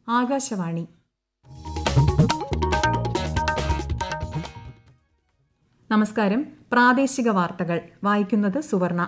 ആകാശവാണി നമസ്കാരം പ്രാദേശിക വാർത്തകൾ വായിക്കുന്നത് സുവർണ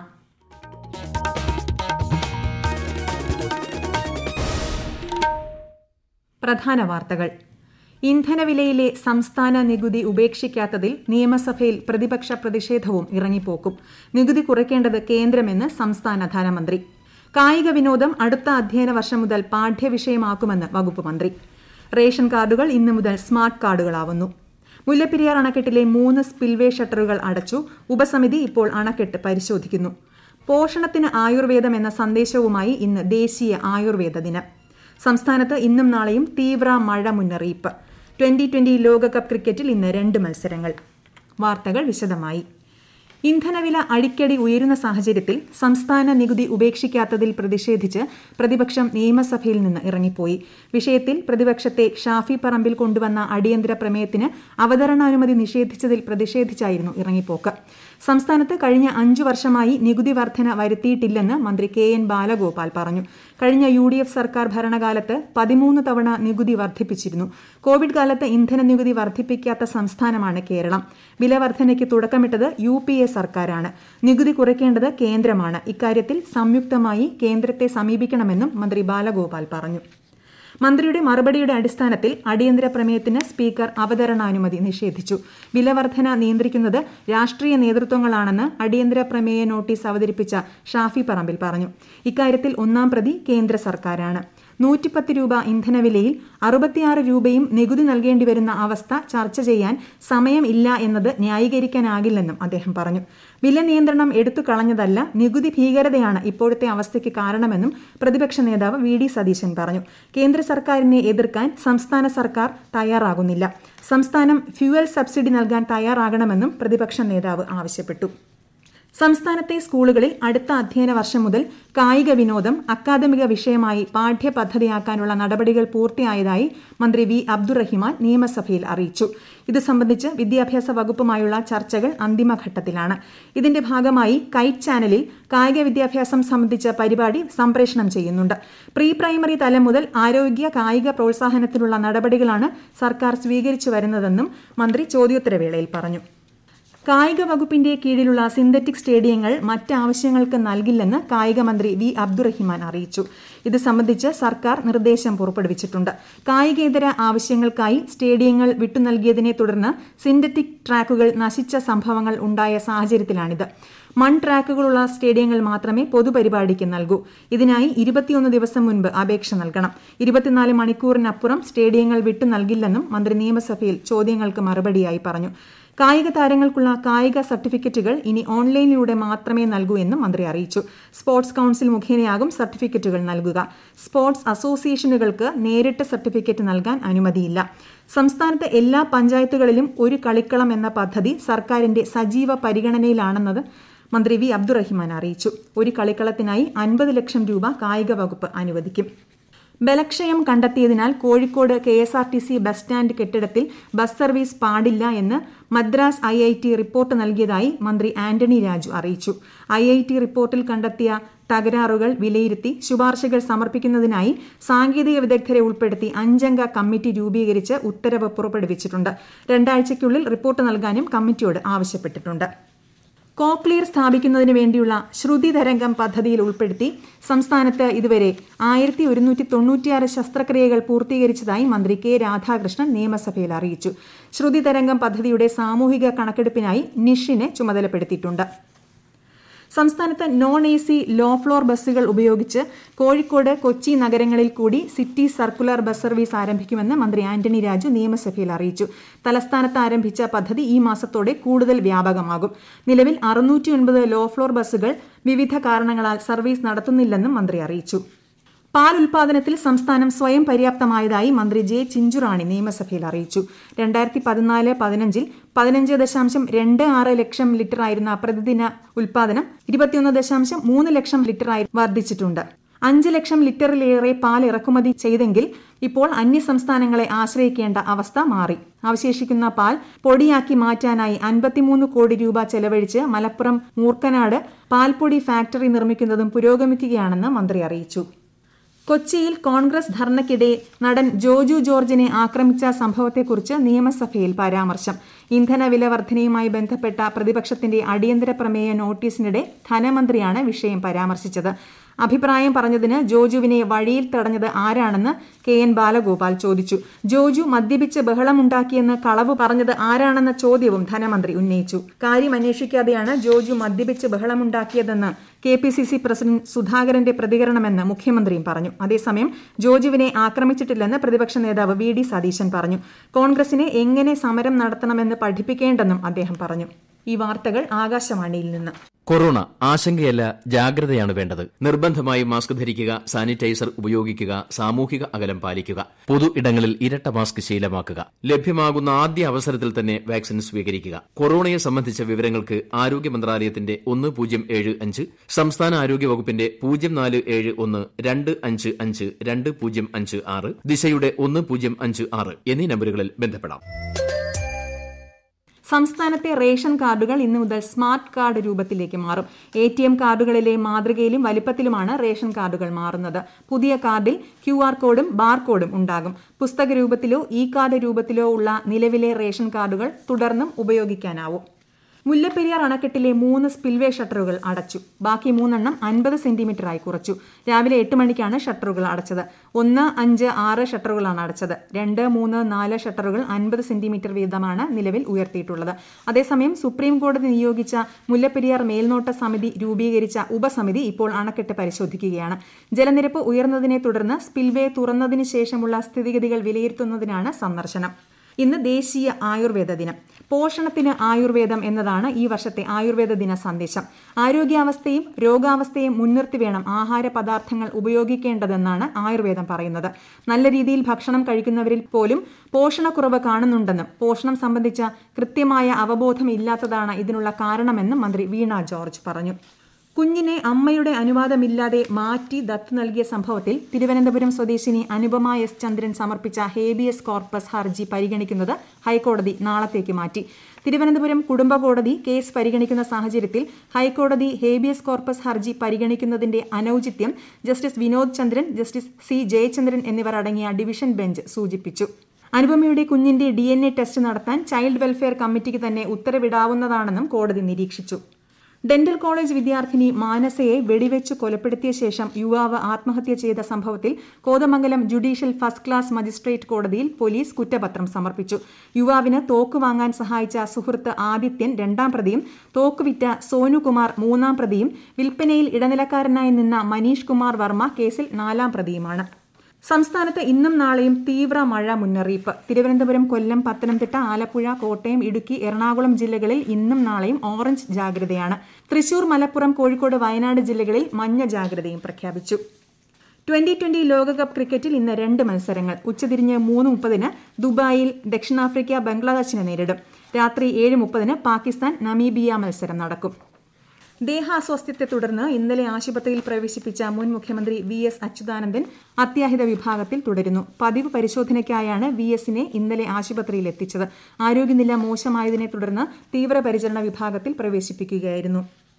പ്രധാന വാർത്തകൾ ഇന്ധനവിലയിലെ സംസ്ഥാന നികുതി ഉപേക്ഷിക്കാത്തതിൽ നിയമസഭയിൽ പ്രതിപക്ഷ പ്രതിഷേധവും ഇറങ്ങിപ്പോക്കും നികുതി കുറയ്ക്കേണ്ടത് കേന്ദ്രമെന്ന് സംസ്ഥാന ധനമന്ത്രി കായിക വിനോദം അടുത്ത അധ്യയന വർഷം മുതൽ പാഠ്യവിഷയമാക്കുമെന്ന് വകുപ്പ് മന്ത്രി റേഷൻ കാർഡുകൾ ഇന്നു മുതൽ സ്മാർട്ട് കാർഡുകളാവുന്നു മുല്ലപ്പെരിയാർ അണക്കെട്ടിലെ മൂന്ന് സ്പിൽവേ ഷട്ടറുകൾ അടച്ചു ഉപസമിതി ഇപ്പോൾ അണക്കെട്ട് പരിശോധിക്കുന്നു പോഷണത്തിന് ആയുർവേദം എന്ന സന്ദേശവുമായി ഇന്ന് ദേശീയ ആയുർവേദ ദിനം സംസ്ഥാനത്ത് ഇന്നും നാളെയും തീവ്ര മഴ മുന്നറിയിപ്പ് ട്വന്റി ട്വന്റി ലോകകപ്പ് ക്രിക്കറ്റിൽ ഇന്ന് രണ്ട് മത്സരങ്ങൾ വാർത്തകൾ വിശദമായി ഇന്ധനവില അടിക്കടി ഉയരുന്ന സാഹചര്യത്തിൽ സംസ്ഥാന നികുതി ഉപേക്ഷിക്കാത്തതിൽ പ്രതിഷേധിച്ച് പ്രതിപക്ഷം നിയമസഭയിൽ നിന്ന് ഇറങ്ങിപ്പോയി വിഷയത്തിൽ പ്രതിപക്ഷത്തെ ഷാഫി പറമ്പിൽ കൊണ്ടുവന്ന അടിയന്തര പ്രമേയത്തിന് അവതരണാനുമതി നിഷേധിച്ചതിൽ പ്രതിഷേധിച്ചായിരുന്നു ഇറങ്ങിപ്പോക്ക് സംസ്ഥാനത്ത് കഴിഞ്ഞ അഞ്ചു വർഷമായി നികുതി വർധന വരുത്തിയിട്ടില്ലെന്ന് മന്ത്രി കെ എൻ ബാലഗോപാൽ പറഞ്ഞു കഴിഞ്ഞ യു ഡി എഫ് സർക്കാർ ഭരണകാലത്ത് പതിമൂന്ന് തവണ നികുതി വർദ്ധിപ്പിച്ചിരുന്നു കോവിഡ് കാലത്ത് ഇന്ധന നികുതി വർദ്ധിപ്പിക്കാത്ത സംസ്ഥാനമാണ് കേരളം വില വർധനയ്ക്ക് തുടക്കമിട്ടത് യു പി എ സർക്കാരാണ് നികുതി കുറയ്ക്കേണ്ടത് കേന്ദ്രമാണ് ഇക്കാര്യത്തിൽ സംയുക്തമായി കേന്ദ്രത്തെ സമീപിക്കണമെന്നും മന്ത്രി ബാലഗോപാൽ പറഞ്ഞു മന്ത്രിയുടെ മറുപടിയുടെ അടിസ്ഥാനത്തിൽ അടിയന്തര പ്രമേയത്തിന് സ്പീക്കർ അവതരണാനുമതി നിഷേധിച്ചു വിലവർധന നിയന്ത്രിക്കുന്നത് രാഷ്ട്രീയ നേതൃത്വങ്ങളാണെന്ന് അടിയന്തര പ്രമേയ നോട്ടീസ് അവതരിപ്പിച്ച ഷാഫി പറമ്പിൽ പറഞ്ഞു ഇക്കാര്യത്തിൽ ഒന്നാം പ്രതി കേന്ദ്ര സർക്കാരാണ് നൂറ്റിപ്പത്ത് രൂപ ഇന്ധനവിലയിൽ അറുപത്തിയാറ് രൂപയും നികുതി നൽകേണ്ടി വരുന്ന അവസ്ഥ ചർച്ച ചെയ്യാൻ സമയം ഇല്ല എന്നത് ന്യായീകരിക്കാനാകില്ലെന്നും അദ്ദേഹം പറഞ്ഞു വില നിയന്ത്രണം എടുത്തു കളഞ്ഞതല്ല നികുതി ഭീകരതയാണ് ഇപ്പോഴത്തെ അവസ്ഥയ്ക്ക് കാരണമെന്നും പ്രതിപക്ഷ നേതാവ് വി ഡി സതീശൻ പറഞ്ഞു കേന്ദ്ര സർക്കാരിനെ എതിർക്കാൻ സംസ്ഥാന സർക്കാർ തയ്യാറാകുന്നില്ല സംസ്ഥാനം ഫ്യുവൽ സബ്സിഡി നൽകാൻ തയ്യാറാകണമെന്നും പ്രതിപക്ഷ നേതാവ് ആവശ്യപ്പെട്ടു സംസ്ഥാനത്തെ സ്കൂളുകളിൽ അടുത്ത അധ്യയന വർഷം മുതൽ കായിക വിനോദം അക്കാദമിക വിഷയമായി പാഠ്യപദ്ധതിയാക്കാനുള്ള നടപടികൾ പൂർത്തിയായതായി മന്ത്രി വി അബ്ദുറഹിമാൻ നിയമസഭയിൽ അറിയിച്ചു ഇത് സംബന്ധിച്ച് വിദ്യാഭ്യാസ വകുപ്പുമായുള്ള ചർച്ചകൾ അന്തിമഘട്ടത്തിലാണ് ഇതിന്റെ ഭാഗമായി കൈറ്റ് ചാനലിൽ കായിക വിദ്യാഭ്യാസം സംബന്ധിച്ച പരിപാടി സംപ്രേഷണം ചെയ്യുന്നുണ്ട് പ്രീ പ്രൈമറി തലം മുതൽ ആരോഗ്യ കായിക പ്രോത്സാഹനത്തിനുള്ള നടപടികളാണ് സർക്കാർ സ്വീകരിച്ചു വരുന്നതെന്നും മന്ത്രി ചോദ്യോത്തരവേളയിൽ പറഞ്ഞു കായിക വകുപ്പിന്റെ കീഴിലുള്ള സിന്തറ്റിക് സ്റ്റേഡിയങ്ങൾ മറ്റ് ആവശ്യങ്ങൾക്ക് നൽകില്ലെന്ന് കായിക മന്ത്രി വി അബ്ദുറഹിമാൻ അറിയിച്ചു ഇത് സംബന്ധിച്ച് സർക്കാർ നിർദ്ദേശം പുറപ്പെടുവിച്ചിട്ടുണ്ട് കായികേതര ആവശ്യങ്ങൾക്കായി സ്റ്റേഡിയങ്ങൾ വിട്ടുനൽകിയതിനെ തുടർന്ന് സിന്തറ്റിക് ട്രാക്കുകൾ നശിച്ച സംഭവങ്ങൾ ഉണ്ടായ സാഹചര്യത്തിലാണിത് മൺ ട്രാക്കുകളുള്ള സ്റ്റേഡിയങ്ങൾ മാത്രമേ പൊതുപരിപാടിക്ക് നൽകൂ ഇതിനായി ഇരുപത്തിയൊന്ന് ദിവസം മുൻപ് അപേക്ഷ നൽകണം ഇരുപത്തിനാല് മണിക്കൂറിനപ്പുറം സ്റ്റേഡിയങ്ങൾ വിട്ടു നൽകില്ലെന്നും മന്ത്രി നിയമസഭയിൽ ചോദ്യങ്ങൾക്ക് മറുപടിയായി പറഞ്ഞു കായിക താരങ്ങൾക്കുള്ള കായിക സർട്ടിഫിക്കറ്റുകൾ ഇനി ഓൺലൈനിലൂടെ മാത്രമേ നൽകൂ എന്നും മന്ത്രി അറിയിച്ചു സ്പോർട്സ് കൌൺസിൽ മുഖേനയാകും സർട്ടിഫിക്കറ്റുകൾ നൽകുക സ്പോർട്സ് അസോസിയേഷനുകൾക്ക് നേരിട്ട് സർട്ടിഫിക്കറ്റ് നൽകാൻ അനുമതിയില്ല സംസ്ഥാനത്തെ എല്ലാ പഞ്ചായത്തുകളിലും ഒരു കളിക്കളം എന്ന പദ്ധതി സർക്കാരിന്റെ സജീവ പരിഗണനയിലാണെന്നത് മന്ത്രി വി അബ്ദുറഹിമാൻ അറിയിച്ചു ഒരു കളിക്കളത്തിനായി അൻപത് ലക്ഷം രൂപ കായിക വകുപ്പ് അനുവദിക്കും ബലക്ഷയം കണ്ടെത്തിയതിനാൽ Kozhikode K S R T C bus stand കെട്ടിടത്തിൽ ബസ് സർവീസ് പാടില്ല എന്ന് Madras I I T report നൽകിയതായി മന്ത്രി ആന്റണി രാജു അറിയിച്ചു ഐ ഐ ടി റിപ്പോർട്ടിൽ കണ്ടെത്തിയ തകരാറുകൾ വിലയിരുത്തി ശുപാർശകൾ സമർപ്പിക്കുന്നതിനായി സാങ്കേതിക വിദഗ്ധരെ ഉൾപ്പെടുത്തി അഞ്ചംഗ കമ്മിറ്റി രൂപീകരിച്ച് ഉത്തരവ് പുറപ്പെടുവിച്ചിട്ടുണ്ട് രണ്ടാഴ്ചയ്ക്കുള്ളിൽ റിപ്പോർട്ട് നൽകാനും കമ്മിറ്റിയോട് ആവശ്യപ്പെട്ടിട്ടുണ്ട് കോക്ലിയർ സ്ഥാപിക്കുന്നതിന് വേണ്ടിയുള്ള ശ്രുതി തരംഗം പദ്ധതിയിൽ ഉൾപ്പെടുത്തി സംസ്ഥാനത്ത് ഇതുവരെ ആയിരത്തി ഒരുന്നൂറ്റി തൊണ്ണൂറ്റിയാറ് ശസ്ത്രക്രിയകൾ പൂർത്തീകരിച്ചതായി മന്ത്രി കെ രാധാകൃഷ്ണൻ നിയമസഭയിൽ അറിയിച്ചു ശ്രുതി തരംഗം പദ്ധതിയുടെ സാമൂഹിക കണക്കെടുപ്പിനായി നിഷിനെ ചുമതലപ്പെടുത്തിയിട്ടുണ്ട് സംസ്ഥാനത്ത് non A C low floor ബസ്സുകൾ ഉപയോഗിച്ച് കോഴിക്കോട് കൊച്ചി നഗരങ്ങളിൽ കൂടി സിറ്റി സർക്കുലർ ബസ് സർവീസ് ആരംഭിക്കുമെന്ന് മന്ത്രി ആന്റണി രാജു നിയമസഭയിൽ അറിയിച്ചു തലസ്ഥാനത്ത് ആരംഭിച്ച പദ്ധതി ഈ മാസത്തോടെ കൂടുതൽ വ്യാപകമാകും നിലവിൽ അറുന്നൂറ്റി ലോ ഫ്ലോർ ബസ്സുകൾ വിവിധ കാരണങ്ങളാൽ സർവീസ് നടത്തുന്നില്ലെന്നും മന്ത്രി അറിയിച്ചു പാൽ ഉൽപാദനത്തിൽ സംസ്ഥാനം സ്വയം പര്യാപ്തമായതായി മന്ത്രി ജെ ചിഞ്ചുറാണി നിയമസഭയിൽ അറിയിച്ചു രണ്ടായിരത്തി പതിനാല് പതിനഞ്ചിൽ പതിനഞ്ച് ദശാംശം രണ്ട് ആറ് ലക്ഷം ലിറ്ററായിരുന്ന പ്രതിദിന ഉൽപാദനം ഇരുപത്തിയൊന്ന് ദശാംശം മൂന്ന് ലക്ഷം ലിറ്ററായി വർദ്ധിച്ചിട്ടുണ്ട് അഞ്ച് ലക്ഷം ലിറ്ററിലേറെ പാൽ ഇറക്കുമതി ചെയ്തെങ്കിൽ ഇപ്പോൾ അന്യ സംസ്ഥാനങ്ങളെ ആശ്രയിക്കേണ്ട അവസ്ഥ മാറി അവശേഷിക്കുന്ന പാൽ പൊടിയാക്കി മാറ്റാനായി അൻപത്തിമൂന്ന് കോടി രൂപ ചെലവഴിച്ച് മലപ്പുറം മൂർക്കനാട് പാൽപ്പൊടി ഫാക്ടറി നിർമ്മിക്കുന്നതും പുരോഗമിക്കുകയാണെന്ന് മന്ത്രി അറിയിച്ചു കൊച്ചിയിൽ കോൺഗ്രസ് ധർണയ്ക്കിടെ നടൻ ജോജു ജോർജിനെ ആക്രമിച്ച സംഭവത്തെക്കുറിച്ച് നിയമസഭയിൽ പരാമർശം ഇന്ധന വില വർധനയുമായി ബന്ധപ്പെട്ട പ്രതിപക്ഷത്തിന്റെ അടിയന്തര പ്രമേയ നോട്ടീസിനിടെ ധനമന്ത്രിയാണ് വിഷയം പരാമർശിച്ചത് അഭിപ്രായം പറഞ്ഞതിന് ജോജുവിനെ വഴിയിൽ തടഞ്ഞത് ആരാണെന്ന് കെ എൻ ബാലഗോപാൽ ചോദിച്ചു ജോജു മദ്യപിച്ച് ബഹളമുണ്ടാക്കിയെന്ന് കളവ് പറഞ്ഞത് ആരാണെന്ന ചോദ്യവും ധനമന്ത്രി ഉന്നയിച്ചു കാര്യം അന്വേഷിക്കാതെയാണ് ജോജു മദ്യപിച്ച് ബഹളമുണ്ടാക്കിയതെന്ന് K P C C president സുധാകരന്റെ പ്രതികരണമെന്ന് മുഖ്യമന്ത്രിയും പറഞ്ഞു അതേസമയം ജോജുവിനെ ആക്രമിച്ചിട്ടില്ലെന്ന് പ്രതിപക്ഷ നേതാവ് വി ഡി സതീശൻ പറഞ്ഞു കോൺഗ്രസിനെ എങ്ങനെ സമരം നടത്തണമെന്ന് പഠിപ്പിക്കേണ്ടെന്നും അദ്ദേഹം പറഞ്ഞു ഈ വാർത്തകൾ ആകാശവാണിയിൽ നിന്ന് കൊറോണ ആശങ്കയല്ല ജാഗ്രതയാണ് വേണ്ടത് നിർബന്ധമായും മാസ്ക് ധരിക്കുക സാനിറ്റൈസർ ഉപയോഗിക്കുക സാമൂഹിക അകലം പാലിക്കുക പൊതു ഇടങ്ങളിൽ ഇരട്ട മാസ്ക് ശീലമാക്കുക ലഭ്യമാകുന്ന ആദ്യ അവസരത്തിൽ തന്നെ വാക്സിൻ സ്വീകരിക്കുക കൊറോണയെ സംബന്ധിച്ച വിവരങ്ങൾക്ക് ആരോഗ്യ മന്ത്രാലയത്തിന്റെ ഒന്ന് പൂജ്യം ഏഴ് അഞ്ച് സംസ്ഥാന ആരോഗ്യ വകുപ്പിന്റെ പൂജ്യം നാല് ഏഴ് ഒന്ന് രണ്ട് അഞ്ച് അഞ്ച് രണ്ട് പൂജ്യം അഞ്ച് ആറ് ദിശയുടെ ഒന്ന് പൂജ്യം അഞ്ച് ആറ് എന്നീ നമ്പറുകളിൽ ബന്ധപ്പെടാം സംസ്ഥാനത്തെ റേഷൻ കാർഡുകൾ ഇന്നു മുതൽ സ്മാർട്ട് കാർഡ് രൂപത്തിലേക്ക് മാറും എ ടി എം കാർഡുകളിലെ മാതൃകയിലും വലിപ്പത്തിലുമാണ് റേഷൻ കാർഡുകൾ മാറുന്നത് പുതിയ കാർഡിൽ ക്യു ആർ കോഡും ബാർ കോഡും ഉണ്ടാകും പുസ്തക രൂപത്തിലോ ഇ കാർഡ് രൂപത്തിലോ ഉള്ള നിലവിലെ റേഷൻ കാർഡുകൾ തുടർന്നും ഉപയോഗിക്കാനാവും മുല്ലപ്പെരിയാർ അണക്കെട്ടിലെ മൂന്ന് സ്പിൽവേ ഷട്ടറുകൾ അടച്ചു ബാക്കി മൂന്നെണ്ണം അൻപത് സെന്റിമീറ്ററായി കുറച്ചു രാവിലെ എട്ട് മണിക്കാണ് ഷട്ടറുകൾ അടച്ചത് ഒന്ന് അഞ്ച് ആറ് ഷട്ടറുകളാണ് അടച്ചത് രണ്ട് മൂന്ന് നാല് ഷട്ടറുകൾ അൻപത് സെന്റിമീറ്റർ വീതമാണ് നിലവിൽ ഉയർത്തിയിട്ടുള്ളത് അതേസമയം സുപ്രീം കോടതി നിയോഗിച്ച മുല്ലപ്പെരിയാർ മേൽനോട്ട സമിതി രൂപീകരിച്ച ഉപസമിതി ഇപ്പോൾ അണക്കെട്ട് പരിശോധിക്കുകയാണ് ജലനിരപ്പ് ഉയർന്നതിനെ തുടർന്ന് സ്പിൽവേ തുറന്നതിന് ശേഷമുള്ള സ്ഥിതിഗതികൾ വിലയിരുത്തുന്നതിനാണ് സന്ദർശനം ഇന്ന് ദേശീയ ആയുർവേദ ദിനം പോഷണത്തിന് ആയുർവേദം എന്നതാണ് ഈ വർഷത്തെ ആയുർവേദ ദിന സന്ദേശം ആരോഗ്യാവസ്ഥയും രോഗാവസ്ഥയും മുൻനിർത്തി വേണം ആഹാര പദാർത്ഥങ്ങൾ ഉപയോഗിക്കേണ്ടതെന്നാണ് ആയുർവേദം പറയുന്നത് നല്ല രീതിയിൽ ഭക്ഷണം കഴിക്കുന്നവരിൽ പോലും പോഷണക്കുറവ് കാണുന്നുണ്ടെന്നും പോഷണം സംബന്ധിച്ച കൃത്യമായ അവബോധം ഇല്ലാത്തതാണ് ഇതിനുള്ള കാരണമെന്നും മന്ത്രി വീണ ജോർജ് പറഞ്ഞു കുഞ്ഞിനെ അമ്മയുടെ അനുവാദമില്ലാതെ മാറ്റി ദത്ത് നൽകിയ സംഭവത്തിൽ തിരുവനന്തപുരം സ്വദേശിനി അനുപമ എസ് ചന്ദ്രൻ സമർപ്പിച്ച ഹേബിയസ് കോർപ്പസ് ഹർജി പരിഗണിക്കുന്നത് ഹൈക്കോടതി നാളത്തേക്ക് മാറ്റി തിരുവനന്തപുരം കുടുംബ കോടതി കേസ് പരിഗണിക്കുന്ന സാഹചര്യത്തിൽ ഹൈക്കോടതി ഹേബിയസ് കോർപ്പസ് ഹർജി പരിഗണിക്കുന്നതിന്റെ അനൌചിത്യം justice Vinod Chandran justice C Jayachandran എന്നിവർ അടങ്ങിയ ഡിവിഷൻ ബെഞ്ച് സൂചിപ്പിച്ചു അനുപമയുടെ കുഞ്ഞിന്റെ ഡി ടെസ്റ്റ് നടത്താൻ ചൈൽഡ് വെൽഫെയർ കമ്മിറ്റിക്ക് തന്നെ ഉത്തരവിടാവുന്നതാണെന്നും കോടതി നിരീക്ഷിച്ചു ഡെന്റൽ കോളേജ് വിദ്യാർത്ഥിനി മാനസയെ വെടിവെച്ച് കൊലപ്പെടുത്തിയ ശേഷം യുവാവ് ആത്മഹത്യ ചെയ്ത സംഭവത്തിൽ Kothamangalam judicial first class magistrate കോടതിയിൽ പോലീസ് കുറ്റപത്രം സമർപ്പിച്ചു യുവാവിന് തോക്ക് വാങ്ങാൻ സഹായിച്ച സുഹൃത്ത് ആദിത്യൻ രണ്ടാം പ്രതിയും തോക്ക് വിറ്റ സോനുകുമാർ മൂന്നാം പ്രതിയും വിൽപ്പനയിൽ ഇടനിലക്കാരനായി നിന്ന മനീഷ് കുമാർ വർമ്മ കേസിൽ നാലാം പ്രതിയുമാണ് സംസ്ഥാനത്ത് ഇന്നും നാളെയും തീവ്ര മഴ മുന്നറിയിപ്പ് തിരുവനന്തപുരം കൊല്ലം പത്തനംതിട്ട ആലപ്പുഴ കോട്ടയം ഇടുക്കി എറണാകുളം ജില്ലകളിൽ ഇന്നും നാളെയും ഓറഞ്ച് ജാഗ്രതയാണ് തൃശൂർ മലപ്പുറം കോഴിക്കോട് വയനാട് ജില്ലകളിൽ മഞ്ഞ ജാഗ്രതയും പ്രഖ്യാപിച്ചു ട്വന്റി ട്വന്റി ലോകകപ്പ് ക്രിക്കറ്റിൽ ഇന്ന് രണ്ട് മത്സരങ്ങൾ ഉച്ചതിരിഞ്ഞ് മൂന്ന് മുപ്പതിന് ദുബായിൽ ദക്ഷിണാഫ്രിക്ക ബംഗ്ലാദേശിനെ നേരിടും രാത്രി ഏഴ് മുപ്പതിന് പാകിസ്ഥാൻ നമീബിയ മത്സരം നടക്കും ദേഹാസ്വാസ്ഥ്യത്തെ തുടർന്ന് ഇന്നലെ ആശുപത്രിയിൽ പ്രവേശിപ്പിച്ച മുൻ മുഖ്യമന്ത്രി വി എസ് അച്യുതാനന്ദൻ അത്യാഹിത വിഭാഗത്തിൽ തുടരുന്നു പതിവ് പരിശോധനയ്ക്കായാണ് വി എസിനെ ഇന്നലെ ആശുപത്രിയിൽ എത്തിച്ചത് ആരോഗ്യനില മോശമായതിനെ തുടർന്ന് തീവ്രപരിചരണ വിഭാഗത്തിൽ പ്രവേശിപ്പിക്കുകയായിരുന്നു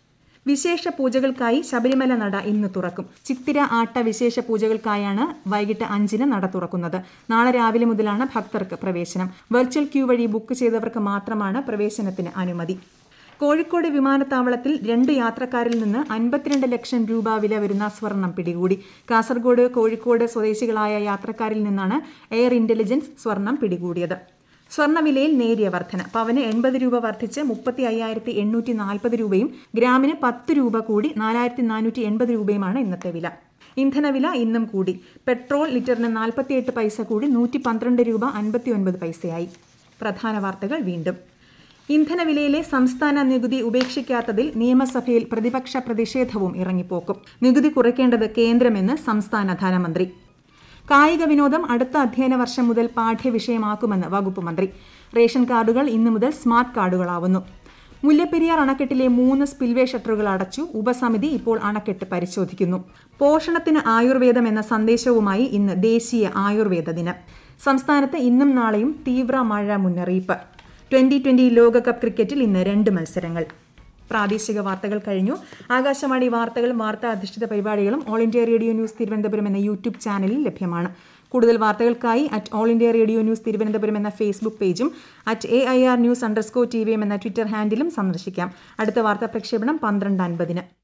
വിശേഷ പൂജകൾക്കായി ശബരിമല നട ഇന്ന് തുറക്കും ചിത്തിര ആട്ട വിശേഷ പൂജകൾക്കായാണ് വൈകിട്ട് അഞ്ചിന് നട തുറക്കുന്നത് നാളെ രാവിലെ മുതലാണ് ഭക്തർക്ക് പ്രവേശനം വെർച്വൽ ക്യൂ വഴി ബുക്ക് ചെയ്തവർക്ക് മാത്രമാണ് പ്രവേശനത്തിന് അനുമതി കോഴിക്കോട് വിമാനത്താവളത്തിൽ രണ്ട് യാത്രക്കാരിൽ നിന്ന് അൻപത്തിരണ്ട് ലക്ഷം രൂപ വില വരുന്ന സ്വർണം പിടികൂടി കാസർഗോഡ് കോഴിക്കോട് സ്വദേശികളായ യാത്രക്കാരിൽ നിന്നാണ് എയർ ഇന്റലിജൻസ് സ്വർണം പിടികൂടിയത് സ്വർണ്ണവിലയിൽ നേരിയ വർധന പവന് എൺപത് രൂപ വർദ്ധിച്ച് മുപ്പത്തി അയ്യായിരത്തി എണ്ണൂറ്റി നാൽപ്പത് രൂപയും ഗ്രാമിന് പത്ത് രൂപ കൂടി നാലായിരത്തി നാനൂറ്റി എൺപത് രൂപയുമാണ് ഇന്നത്തെ വില ഇന്ധനവില ഇന്നും കൂടി പെട്രോൾ ലിറ്ററിന് നാൽപ്പത്തിയെട്ട് പൈസ കൂടി നൂറ്റി പന്ത്രണ്ട് രൂപ അൻപത്തി ഒൻപത് പൈസയായി പ്രധാന വാർത്തകൾ വീണ്ടും ഇന്ധനവിലയിലെ സംസ്ഥാന നികുതി ഉപേക്ഷിക്കാത്തതിൽ നിയമസഭയിൽ പ്രതിപക്ഷ പ്രതിഷേധവും ഇറങ്ങിപ്പോക്കും നികുതി കുറയ്ക്കേണ്ടത് കേന്ദ്രമെന്ന് സംസ്ഥാന ധനമന്ത്രി കായിക വിനോദം അടുത്ത അധ്യയന വർഷം മുതൽ പാഠ്യവിഷയമാക്കുമെന്ന് വകുപ്പ് മന്ത്രി റേഷൻ കാർഡുകൾ ഇന്നു മുതൽ സ്മാർട്ട് കാർഡുകളാവുന്നു മുല്ലപ്പെരിയാർ അണക്കെട്ടിലെ മൂന്ന് സ്പിൽവേ ഷട്ടറുകൾ അടച്ചു ഉപസമിതി ഇപ്പോൾ അണക്കെട്ട് പരിശോധിക്കുന്നു പോഷണത്തിന് ആയുർവേദം എന്ന സന്ദേശവുമായി ഇന്ന് ദേശീയ ആയുർവേദ ദിനം സംസ്ഥാനത്ത് ഇന്നും നാളെയും തീവ്ര മഴ മുന്നറിയിപ്പ് ട്വന്റി ട്വന്റി ലോകകപ്പ് ക്രിക്കറ്റിൽ ഇന്ന് രണ്ട് മത്സരങ്ങൾ പ്രാദേശിക വാർത്തകൾ കഴിഞ്ഞു ആകാശവാണി വാർത്തകളും വാർത്താ അധിഷ്ഠിത പരിപാടികളും all India radio news Thiruvananthapuram എന്ന യൂട്യൂബ് ചാനലിൽ ലഭ്യമാണ് കൂടുതൽ വാർത്തകൾക്കായി at all India radio news Thiruvananthapuram എന്ന ഫേസ്ബുക്ക് പേജും at A I R news underscore T V M എന്ന ട്വിറ്റർ ഹാൻഡിലും സന്ദർശിക്കാം അടുത്ത വാർത്താ പ്രക്ഷേപണം പന്ത്രണ്ട് അൻപതിന്